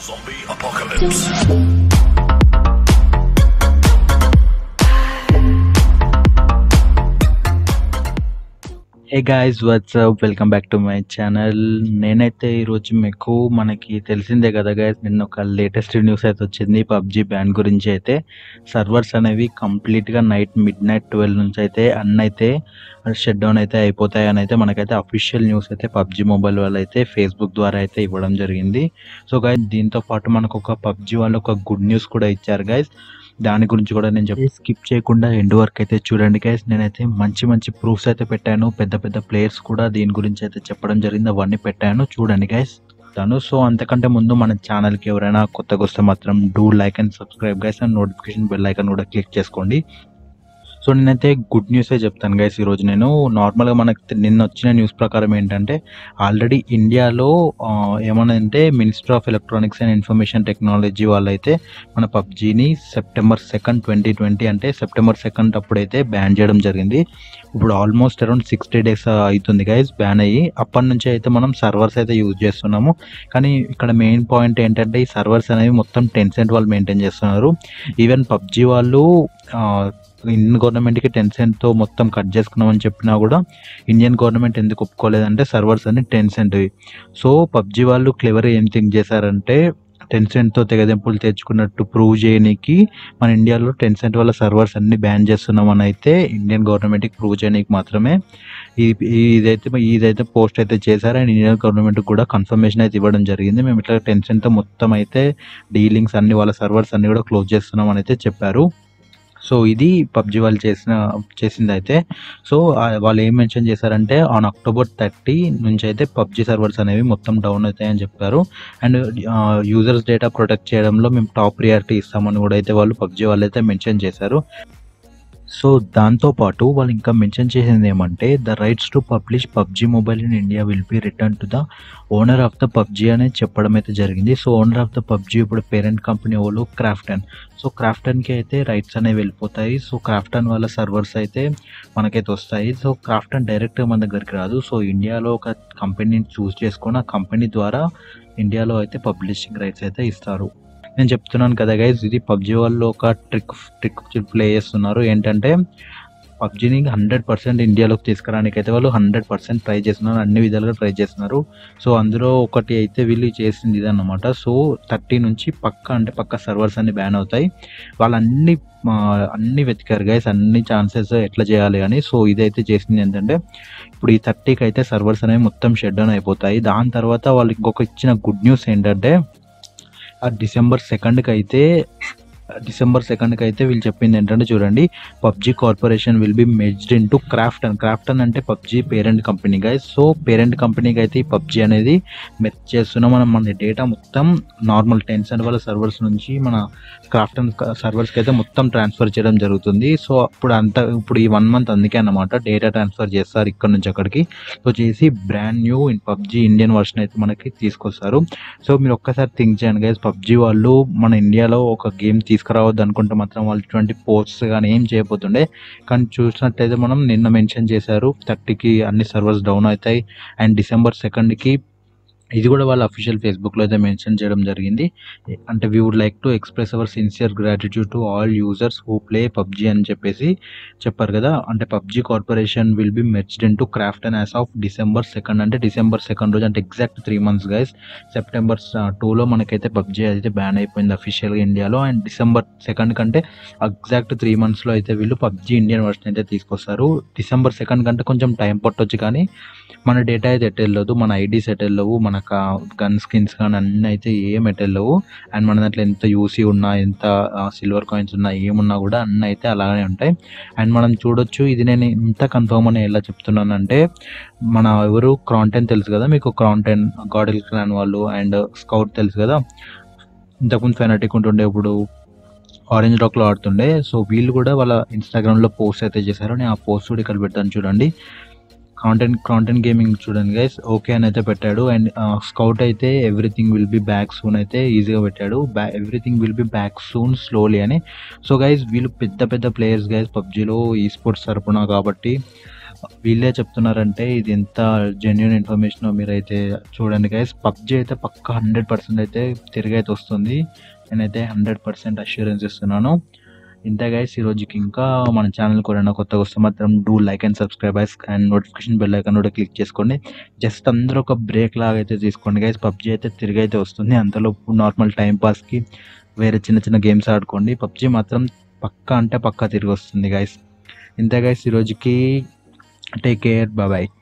Zombie apocalypse. Hey guys what's up welcome back to my channel నేనైతే ఈరోజు మీకు మనకి తెలిసిందే కదా గైస్ నిన్న ఒక లేటెస్ట్ న్యూస్ అయితే వచ్చింది పబ్జి బ్యాన్ గురించి అయితే సర్వర్స్ అనేవి కంప్లీట్గా నైట్ మిడ్ నైట్ ట్వెల్వ్ నుంచి అయితే అన్న అయితే షట్ డౌన్ అయితే అయిపోతాయి అని అయితే మనకైతే అఫీషియల్ న్యూస్ అయితే పబ్జి మొబైల్ వాళ్ళు అయితే ఫేస్బుక్ ద్వారా అయితే ఇవ్వడం జరిగింది సో గైస్ దీంతో పాటు మనకు ఒక పబ్జి వాళ్ళు ఒక గుడ్ న్యూస్ కూడా ఇచ్చారు గైస్ దాని గురించి కూడా నేను చెప్పి స్కిప్ చేయకుండా ఎండ్ వరకు అయితే చూడండి గైస్ నేనైతే మంచి మంచి ప్రూఫ్స్ అయితే పెట్టాను పెద్ద పెద్ద ప్లేయర్స్ కూడా దీని గురించి అయితే చెప్పడం జరిగింది అవన్నీ పెట్టాను చూడండి గైస్ తను సో అంతకంటే ముందు మన ఛానల్కి ఎవరైనా కొత్తగా వస్తే మాత్రం do like and subscribe guys and notification bell icon కూడా క్లిక్ చేసుకోండి సో నేనైతే గుడ్ న్యూసే చెప్తాను గైస్ ఈరోజు నేను నార్మల్గా మనకు తె- నిన్న వచ్చిన న్యూస్ ప్రకారం ఏంటంటే ఆల్రెడీ ఇండియాలో ఆ, ఏమనంటే minister of electronics and information technology వాళ్ళైతే మన పబ్జీని సెప్టెంబర్ సెకండ్ ట్వంటీ ట్వంటీ అంటే సెప్టెంబర్ సెకండ్ అప్పుడైతే బ్యాన్ చేయడం జరిగింది ఇప్పుడు ఆల్మోస్ట్ అరౌండ్ సిక్స్టీ డేస్ అవుతుంది గైస్ బ్యాన్ అయ్యి అప్పటి నుంచి అయితే మనం సర్వర్స్ అయితే యూజ్ చేస్తున్నాము కానీ ఇక్కడ మెయిన్ పాయింట్ ఏంటంటే ఈ సర్వర్స్ అనేవి మొత్తం టెన్సెంట్ వాళ్ళు మెయింటైన్ చేస్తున్నారు ఈవెన్ పబ్జీ వాళ్ళు ఇండియన్ గవర్నమెంట్కి టెన్సెంట్తో మొత్తం కట్ చేసుకున్నామని చెప్పినా కూడా ఇండియన్ గవర్నమెంట్ ఎందుకు ఒప్పుకోలేదంటే సర్వర్స్ అన్ని టెన్సెంట్వి సో పబ్జీ వాళ్ళు క్లెవర్ ఏం థింక్ చేశారంటే టెన్సెంట్తో తెగదెంపులు తెచ్చుకున్నట్టు ప్రూవ్ చేయడానికి మన ఇండియాలో టెన్సెంట్ వల్ల సర్వర్స్ అన్ని బ్యాన్ చేస్తున్నామని అయితే ఇండియన్ గవర్నమెంట్కి ప్రూవ్ చేయడానికి మాత్రమే ఈ ఈ- ఇదైతే ఇదైతే పోస్ట్ అయితే చేశారు అండ్ ఇండియన్ గవర్నమెంట్ కూడా కన్ఫర్మేషన్ అయితే ఇవ్వడం జరిగింది మేము ఇట్లా టెన్సెంట్తో మొత్తం అయితే డీలింగ్స్ అన్ని వాళ్ళ సర్వర్స్ అన్ని కూడా క్లోజ్ చేస్తున్నాం అని అయితే చెప్పారు సో ఇది పబ్జి వాళ్ళు చేసిన చేసింది అయితే సో ఆ వాళ్ళు ఏం మెన్షన్ చేశారంటే ఆన్ అక్టోబర్ థర్టీ నుంచి అయితే పబ్జి సర్వర్స్ అనేవి మొత్తం డౌన్ అవుతాయని చెప్పారు అండ్ యూజర్స్ డేటా ప్రొటెక్ట్ చేయడంలో మేము టాప్ ప్రియారిటీ ఇస్తామని కూడా అయితే వాళ్ళు పబ్జి వాళ్ళు అయితే మెన్షన్ చేశారు సో దాంతో పాటు వాళ్ళు ఇంకా మెన్షన్ చేసింది ఏమంటే the rights to publish PUBG mobile in India will be return to the owner of the PUBG అనేది చెప్పడం అయితే జరిగింది so owner of the PUBG ఇప్పుడు పేరెంట్ కంపెనీ వాళ్ళు క్రాఫ్టన్ సో క్రాఫ్టన్కి అయితే రైట్స్ అనేవి వెళ్ళిపోతాయి సో క్రాఫ్టన్ వాళ్ళ సర్వర్స్ అయితే మనకైతే వస్తాయి సో క్రాఫ్టన్ డైరెక్ట్గా మన దగ్గరికి రాదు సో ఇండియాలో ఒక కంపెనీని చూస్ చేసుకొని ఆ కంపెనీ ద్వారా ఇండియాలో అయితే పబ్లిషింగ్ రైట్స్ అయితే ఇస్తారు నేను చెప్తున్నాను కదా గైజ్ ఇది పబ్జి వాళ్ళు ఒక ట్రిక్ ట్రిక్ ప్లే చేస్తున్నారు ఏంటంటే పబ్జిని హండ్రెడ్ పర్సెంట్ ఇండియాలోకి తీసుకురానికి అయితే వాళ్ళు హండ్రెడ్ పర్సెంట్ ట్రై చేస్తున్నారు అన్ని విధాలుగా ట్రై చేస్తున్నారు సో అందులో ఒకటి అయితే వీళ్ళు చేసింది ఇదన్నమాట సో థర్టీ నుంచి పక్క అంటే పక్క సర్వర్స్ అన్ని బ్యాన్ అవుతాయి వాళ్ళు అన్ని ఆ, అన్ని వెతికారు గైస్ అన్ని ఛాన్సెస్ ఎట్లా చేయాలి అని సో ఇదైతే చేసింది ఏంటంటే ఇప్పుడు ఈ థర్టీకి అయితే సర్వర్స్ అనేవి మొత్తం షట్ డౌన్ అయిపోతాయి దాని తర్వాత వాళ్ళు ఇంకొక ఇచ్చిన గుడ్ న్యూస్ ఏంటంటే ఆ డిసెంబర్ సెకండ్కి అయితే డిసెంబర్ సెకండ్కి అయితే వీళ్ళు చెప్పింది ఏంటంటే చూడండి PUBG corporation will be merged in to Krafton Krafton అంటే PUBG parent company guys so parent కంపెనీకి అయితే ఈ పబ్జి అనేది మెచ్ చేస్తున్నాం మనం మన డేటా మొత్తం నార్మల్ టెన్సన్ వాళ్ళ సర్వర్స్ నుంచి మన క్రాఫ్టన్ సర్వర్స్కి అయితే మొత్తం ట్రాన్స్ఫర్ చేయడం జరుగుతుంది సో అప్పుడు అంత ఇప్పుడు ఈ వన్ మంత్ అందుకే అన్నమాట డేటా ట్రాన్స్ఫర్ చేస్తారు ఇక్కడ నుంచి అక్కడికి సో చేసి brand new in PUBG Indian version అయితే మనకి తీసుకొస్తారు సో మీరు ఒక్కసారి థింక్ చేయండి గైస్ పబ్జి వాళ్ళు మన ఇండియాలో ఒక గేమ్ తీసుకురావద్దు అనుకుంటే మాత్రం వాళ్ళు ఇటువంటి పోస్ట్స్ కానీ ఏం చేయబోతుండే కానీ చూసినట్టయితే మనం నిన్న మెన్షన్ చేశారు థర్టీకి అన్ని సర్వర్స్ డౌన్ అవుతాయి అండ్ డిసెంబర్ సెకండ్కి ఇది కూడా వాళ్ళ అఫీషియల్ ఫేస్బుక్లో అయితే మెన్షన్ చేయడం జరిగింది అంటే we would like to express our sincere gratitude to all users who play PUBG అని చెప్పేసి చెప్పారు కదా అంటే PUBG corporation will be merged in to craft and as of December second అంటే డిసెంబర్ సెకండ్ రోజు అంటే exact three months guys September టూలో మనకైతే పబ్జి అయితే బ్యాన్ అయిపోయింది అఫీషియల్గా ఇండియాలో అండ్ డిసెంబర్ సెకండ్ కంటే ఎగ్జాక్ట్ త్రీ మంత్స్లో అయితే వీళ్ళు పబ్జి ఇండియన్ వర్షన్ అయితే తీసుకొస్తారు డిసెంబర్ సెకండ్ కంటే కొంచెం టైం పట్టొచ్చు కానీ మన డేటా అయితే ఎటు వెళ్ళదు మన ఐడీస్ ఎటు వెళ్ళవు మన గన్ స్కిన్స్ కానీ అన్నీ అయితే ఏం ఎటు వెళ్ళవు అండ్ మన దాంట్లో ఎంత యూసీ ఉన్నా ఎంత సిల్వర్ కాయిన్స్ ఉన్నా ఏమున్నా కూడా అన్నీ అయితే అలానే ఉంటాయి అండ్ మనం చూడొచ్చు ఇది నేను ఇంత కన్ఫర్మ్ అని ఎలా చెప్తున్నానంటే మన ఎవరు క్రాంటెన్ తెలుసు కదా మీకు క్రాంటెన్ గాడిల్ క్లాన్ వాళ్ళు అండ్ స్కౌట్ తెలుసు కదా ఇంతకుముందు ఫెనటిక్ ఉంటుండే ఇప్పుడు ఆరెంజ్ రాక్లో ఆడుతుండే సో వీళ్ళు కూడా వాళ్ళ ఇన్స్టాగ్రామ్లో పోస్ట్ అయితే చేశారు నేను ఆ పోస్ట్ కూడా ఇక్కడ పెడతాను చూడండి కాంటెంట్ కాంటెంట్ గేమింగ్ చూడండి గైస్ ఓకే అని అయితే పెట్టాడు అండ్ స్కౌట్ అయితే everything will be back soon అయితే ఈజీగా పెట్టాడు బ్యా everything will be back soon slowly అని సో గైస్ వీళ్ళు పెద్ద పెద్ద ప్లేయర్స్ గైస్ పబ్జీలో ఈ స్పోర్ట్స్ తరపున కాబట్టి వీళ్ళే చెప్తున్నారంటే ఇది ఎంత జెన్యున్ ఇన్ఫర్మేషన్ మీరైతే చూడండి గైస్ పబ్జి అయితే పక్క హండ్రెడ్ పర్సెంట్ అయితే తిరిగి అయితే వస్తుంది నేనైతే హండ్రెడ్ పర్సెంట్ అష్యూరెన్స్ ఇస్తున్నాను ఇంతే గైస్ ఈ రోజుకి ఇంకా మన ఛానల్ కూడా కొత్తగా వస్తే మాత్రం do like and subscribe and notification bell icon కూడా క్లిక్ చేసుకోండి జస్ట్ అందరూ ఒక బ్రేక్ లాగా అయితే తీసుకోండి గైస్ పబ్జి అయితే తిరిగి అయితే వస్తుంది అంతలో నార్మల్ టైం పాస్కి వేరే చిన్న చిన్న గేమ్స్ ఆడుకోండి పబ్జి మాత్రం పక్కా అంటే పక్కా తిరిగి వస్తుంది గైస్ ఇంతే గైస్ ఈ రోజుకి టేక్ కేర్ బాయ్